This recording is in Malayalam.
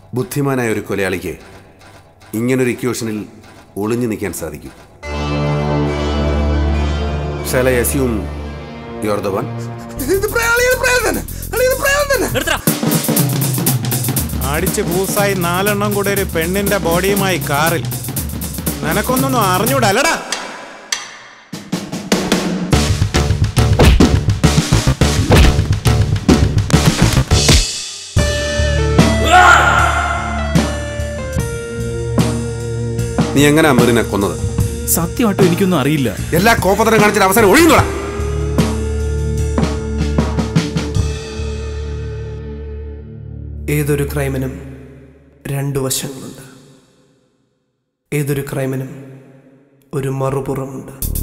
ബുദ്ധിമാനായ ഒരു കൊലയാളിക്ക് ഇങ്ങനൊരു ഇക്വേഷനിൽ ഒളിഞ്ഞു നിൽക്കാൻ സാധിക്കും shall assume your the one അടിച്ച് പൂസായി നാലെണ്ണം കൂടെ ഒരു പെണ്ണിന്റെ ബോഡിയുമായി കാറിൽ നിനക്കൊന്നൊന്നും അറിഞ്ഞൂടല്ലടാ നീ എങ്ങനെ അമറിനെ കൊന്നത് സത്യമായിട്ടും എനിക്കൊന്നും അറിയില്ല എല്ലാ കോപ്പത്തരം കാണിച്ചിട്ട് അവസാനം ഒഴിയുന്നോടാ ഏതൊരു ക്രൈമിനും രണ്ടു വശങ്ങളുണ്ട് ഏതൊരു ക്രൈമിനും ഒരു മറുപുറമുണ്ട്